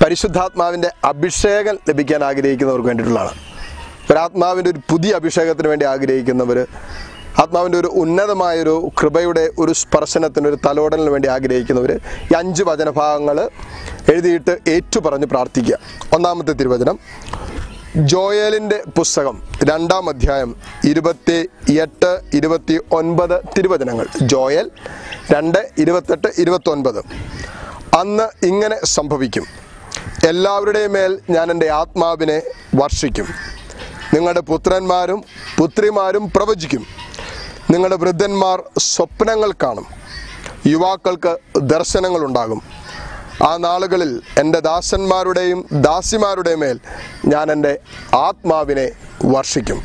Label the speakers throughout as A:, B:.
A: പരിശുദ്ധാത്മാവിൻ്റെ അഭിഷേകം ലഭിക്കാൻ ആഗ്രഹിക്കുന്നവർക്ക് വേണ്ടിയിട്ടുള്ളതാണ് ഒരാത്മാവിൻ്റെ ഒരു പുതിയ അഭിഷേകത്തിന് വേണ്ടി ആഗ്രഹിക്കുന്നവർ ആത്മാവിൻ്റെ ഒരു ഉന്നതമായൊരു കൃപയുടെ ഒരു സ്പർശനത്തിന് ഒരു തലോടലിന് വേണ്ടി ആഗ്രഹിക്കുന്നവർ ഈ അഞ്ച് വചനഭാഗങ്ങൾ എഴുതിയിട്ട് ഏറ്റു പറഞ്ഞ് പ്രാർത്ഥിക്കുക ഒന്നാമത്തെ തിരുവചനം ജോയലിൻ്റെ പുസ്തകം രണ്ടാം അധ്യായം ഇരുപത്തി എട്ട് ഇരുപത്തി ഒൻപത് തിരുവചനങ്ങൾ ജോയൽ രണ്ട് ഇരുപത്തെട്ട് ഇരുപത്തൊൻപത് അന്ന് ഇങ്ങനെ സംഭവിക്കും എല്ലാവരുടെയും മേൽ ഞാൻ എൻ്റെ ആത്മാവിനെ വർഷിക്കും നിങ്ങളുടെ പുത്രന്മാരും പുത്രിമാരും പ്രവചിക്കും നിങ്ങളുടെ വൃദ്ധന്മാർ സ്വപ്നങ്ങൾ കാണും യുവാക്കൾക്ക് ദർശനങ്ങളുണ്ടാകും ആ നാളുകളിൽ എൻ്റെ ദാസന്മാരുടെയും ദാസിമാരുടെയും മേൽ ഞാൻ എൻ്റെ ആത്മാവിനെ വർഷിക്കും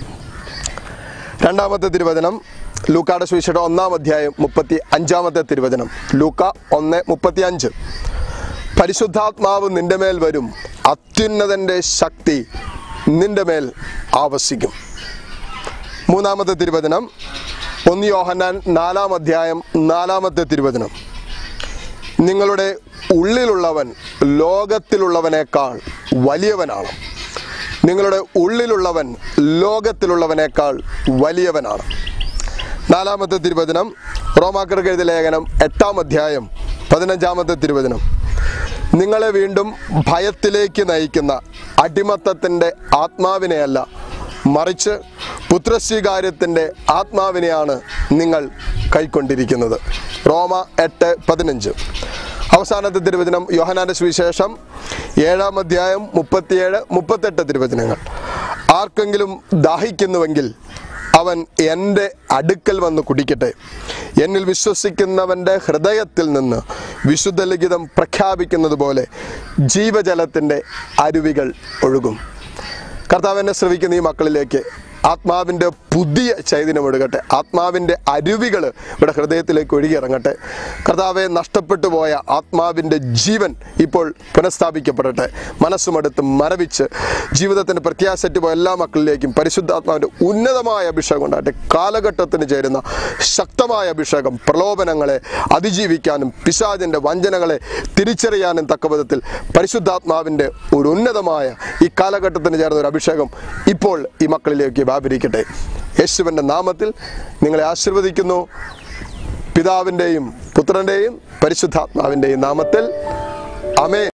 A: രണ്ടാമത്തെ തിരുവചനം ലൂക്കായുടെ സുവിശേഷം ഒന്നാം അധ്യായം മുപ്പത്തി അഞ്ചാമത്തെ തിരുവചനം ലൂക്ക ഒന്ന് മുപ്പത്തി അഞ്ച് പരിശുദ്ധാത്മാവ് നിന്റെ മേൽ വരും അത്യുന്നതൻ്റെ ശക്തി നിന്റെ മേൽ ആവസിക്കും മൂന്നാമത്തെ തിരുവചനം ഒന്ന് യോഹന്നാൻ നാലാം അധ്യായം നാലാമത്തെ തിരുവചനം നിങ്ങളുടെ ഉള്ളിലുള്ളവൻ ലോകത്തിലുള്ളവനേക്കാൾ വലിയവനാണ് നിങ്ങളുടെ ഉള്ളിലുള്ളവൻ ലോകത്തിലുള്ളവനേക്കാൾ വലിയവനാണ് നാലാമത്തെ തിരുവചനം റോമാക്കർക്ക് എഴുതിയ ലേഖനം എട്ടാം അധ്യായം പതിനഞ്ചാമത്തെ തിരുവചനം നിങ്ങളെ വീണ്ടും ഭയത്തിലേക്ക് നയിക്കുന്ന അടിമത്തത്തിൻ്റെ ആത്മാവിനെയല്ല മറിച്ച് പുത്രസ്വീകാര്യത്തിൻ്റെ ആത്മാവിനെയാണ് നിങ്ങൾ കൈക്കൊണ്ടിരിക്കുന്നത് റോമ എട്ട് പതിനഞ്ച് അവസാനത്തെ തിരുവചനം യോഹനാന്റെ സുവിശേഷം ഏഴാം അധ്യായം മുപ്പത്തിയേഴ് മുപ്പത്തെട്ട് തിരുവചനങ്ങൾ ആർക്കെങ്കിലും ദാഹിക്കുന്നുവെങ്കിൽ അവൻ എൻ്റെ അടുക്കൽ വന്ന് കുടിക്കട്ടെ എന്നിൽ വിശ്വസിക്കുന്നവൻ്റെ ഹൃദയത്തിൽ നിന്ന് വിശുദ്ധ ലിഖിതം പ്രഖ്യാപിക്കുന്നത് പോലെ ജീവജലത്തിൻ്റെ അരുവികൾ ഒഴുകും കർത്താവ് എന്നെ ശ്രവിക്കുന്ന ഈ മക്കളിലേക്ക് ആത്മാവിൻ്റെ പുതിയ ചൈതന്യം ഒഴുകട്ടെ ആത്മാവിൻ്റെ അരുവികൾ ഇവിടെ ഹൃദയത്തിലേക്ക് ഒഴുകിയിറങ്ങട്ടെ കർത്താവെ നഷ്ടപ്പെട്ടു പോയ ആത്മാവിൻ്റെ ജീവൻ ഇപ്പോൾ പുനഃസ്ഥാപിക്കപ്പെടട്ടെ മനസ്സുമടുത്ത് മരവിച്ച് ജീവിതത്തിന് പ്രത്യാശറ്റ് പോയ എല്ലാ മക്കളിലേക്കും പരിശുദ്ധാത്മാവിൻ്റെ ഉന്നതമായ അഭിഷേകം ഉണ്ടാകട്ടെ കാലഘട്ടത്തിന് ചേരുന്ന ശക്തമായ അഭിഷേകം പ്രലോഭനങ്ങളെ അതിജീവിക്കാനും പിശാചിൻ്റെ വഞ്ചനകളെ തിരിച്ചറിയാനും തക്ക വിധത്തിൽ പരിശുദ്ധാത്മാവിൻ്റെ ഒരു ഉന്നതമായ ഈ കാലഘട്ടത്തിന് ചേർന്ന ഒരു അഭിഷേകം ഇപ്പോൾ ഈ മക്കളിലേക്ക് വ്യാപരിക്കട്ടെ യേശുവിൻ്റെ നാമത്തിൽ നിങ്ങളെ ആശീർവദിക്കുന്നു പിതാവിൻ്റെയും പുത്രൻ്റെയും പരിശുദ്ധാത്മാവിൻ്റെയും നാമത്തിൽ അമേൻ